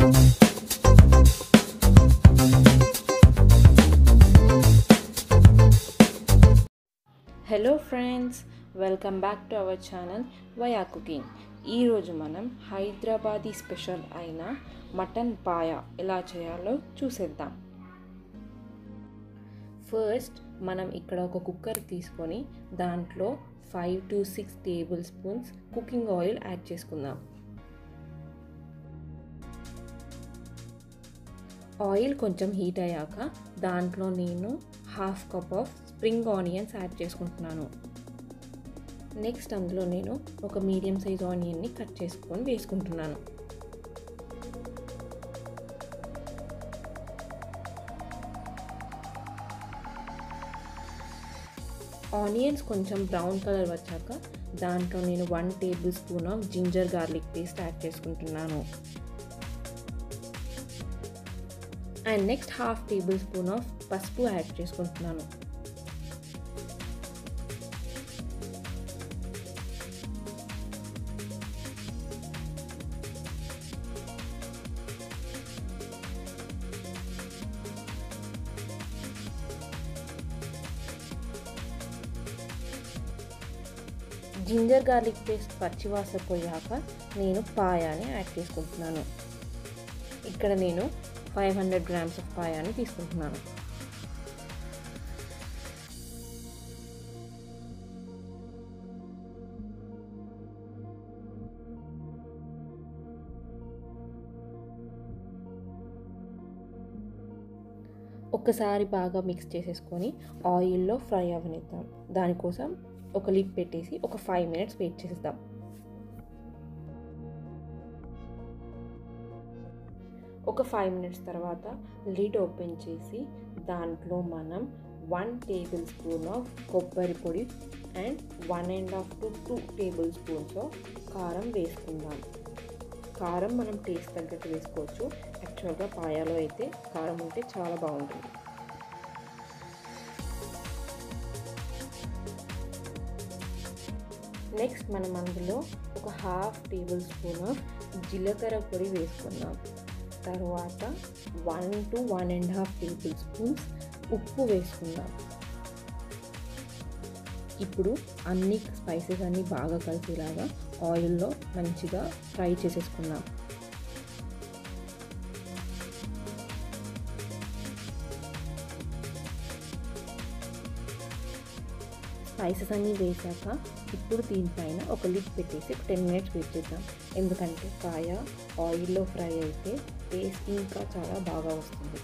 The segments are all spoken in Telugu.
hello friends welcome back to our channel via cooking ఈరోజు మనం హైదరాబాదీ స్పెషల్ అయిన మటన్ పాయ ఎలా చేయాలో చూసేద్దాం ఫస్ట్ మనం ఇక్కడ ఒక కుక్కర్ తీసుకొని దాంట్లో five to six tablespoons cooking oil add చేసుకుందాం ఆయిల్ కొంచెం హీట్ అయ్యాక దాంట్లో నేను half cup of spring onions add చేసుకుంటున్నాను నెక్స్ట్ అందులో నేను ఒక మీడియం సైజ్ ఆనియన్ని కట్ చేసుకొని వేసుకుంటున్నాను ఆనియన్స్ కొంచెం బ్రౌన్ కలర్ వచ్చాక దాంట్లో నేను one tablespoon of ginger garlic paste add చేసుకుంటున్నాను and next half tablespoon of పసుపు యాడ్ చేసుకుంటున్నాను జింజర్ గార్లిక్ పేస్ట్ పచ్చివాస పోయాక నేను పాయాని యాడ్ చేసుకుంటున్నాను ఇక్కడ నేను ఫైవ్ హండ్రెడ్ గ్రామ్స్ ఆఫ్ పాయాని తీసుకుంటున్నాను ఒక్కసారి బాగా మిక్స్ చేసేసుకొని ఆయిల్లో ఫ్రై అవనిద్దాం దానికోసం ఒక లిడ్ పెట్టేసి ఒక ఫైవ్ మినిట్స్ వెయిట్ చేసేద్దాం ఒక ఫైవ్ మినిట్స్ తర్వాత లిడ్ ఓపెన్ చేసి దాంట్లో మనం వన్ టేబుల్ స్పూన్ ఆఫ్ కొబ్బరి పొడి and one and half to two tablespoons of కారం వేసుకుందాం కారం మనం టేస్ట్ తగ్గట్టు వేసుకోవచ్చు యాక్చువల్గా పాయాలో అయితే కారం ఉంటే చాలా బాగుంటుంది నెక్స్ట్ మనం అందులో ఒక హాఫ్ టేబుల్ స్పూన్ ఆఫ్ జీలకర్ర పొడి వేసుకుందాం తర్వాత one to one and half tablespoons ఉప్పు వేసుకుందాం ఇప్పుడు అన్ని స్పైసెస్ అన్నీ బాగా కలిసేలాగా ఆయిల్లో మంచిగా ఫ్రై చేసేసుకుందాం స్పైసెస్ అన్నీ వేసాక ఇప్పుడు దీనిపైన ఒక లిడ్ పెట్టేసి ఒక టెన్ మినిట్స్ వెయిట్ చేద్దాం ఎందుకంటే కాయ ఆయిల్లో ఫ్రై అయితే టేస్ట్ ఇంకా చాలా బాగా వస్తుంది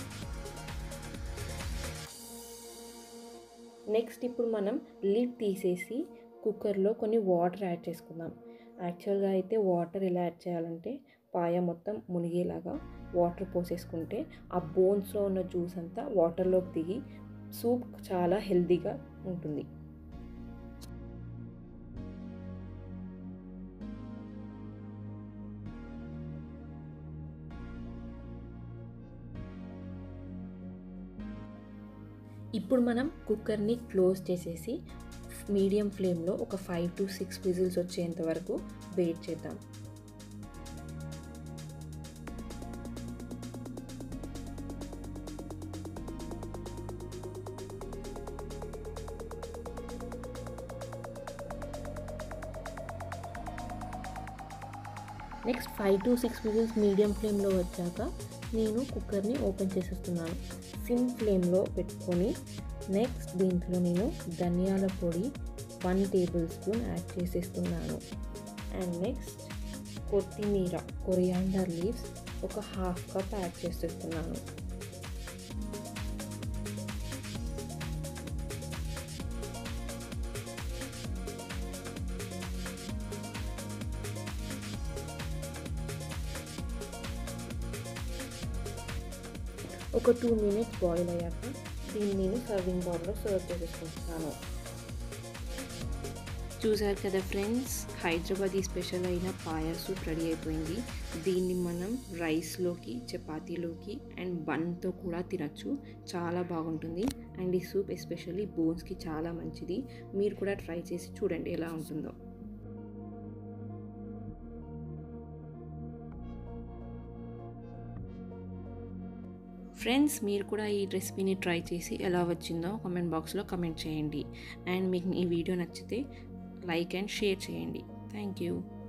నెక్స్ట్ ఇప్పుడు మనం లిడ్ తీసేసి కుక్కర్లో కొన్ని వాటర్ యాడ్ చేసుకుందాం యాక్చువల్గా అయితే వాటర్ ఎలా యాడ్ చేయాలంటే పాయ మొత్తం మునిగేలాగా వాటర్ పోసేసుకుంటే ఆ బోన్స్లో ఉన్న జ్యూస్ అంతా వాటర్లోకి దిగి సూప్ చాలా హెల్తీగా ఉంటుంది ఇప్పుడు మనం కుక్కర్ని క్లోజ్ చేసేసి మీడియం ఫ్లేమ్లో ఒక ఫైవ్ టు సిక్స్ విజిల్స్ వచ్చేంత వరకు వెయిట్ చేద్దాం next five to six whistles medium ఫ్లేమ్లో వచ్చాక నేను కుక్కర్ని ఓపెన్ చేసేస్తున్నాను సిమ్ ఫ్లేమ్లో పెట్టుకొని నెక్స్ట్ దీంట్లో నేను ధనియాల పొడి వన్ టేబుల్ స్పూన్ యాడ్ చేసేస్తున్నాను అండ్ నెక్స్ట్ కొత్తిమీర కొరియాండర్ లీవ్స్ ఒక హాఫ్ కప్ యాడ్ చేసేస్తున్నాను ఒక టూ మినిట్స్ బాయిల్ అయ్యాక దీన్ని నేను సర్వింగ్ బౌల్లో సర్వ్ చేసేసుకుంటున్నాను చూసారు కదా ఫ్రెండ్స్ హైదరాబాదీ స్పెషల్ అయిన పాయా సూప్ రెడీ అయిపోయింది దీన్ని మనం రైస్లోకి చపాతీలోకి అండ్ బన్తో కూడా తినచ్చు చాలా బాగుంటుంది అండ్ ఈ సూప్ ఎస్పెషల్లీ బోన్స్కి చాలా మంచిది మీరు కూడా ట్రై చేసి చూడండి ఎలా ఉంటుందో ఫ్రెండ్స్ మీరు కూడా ఈ రెసిపీని ట్రై చేసి ఎలా వచ్చిందో కామెంట్ బాక్స్లో కమెంట్ చేయండి అండ్ మీకు ఈ వీడియో నచ్చితే లైక్ అండ్ షేర్ చేయండి థ్యాంక్ యూ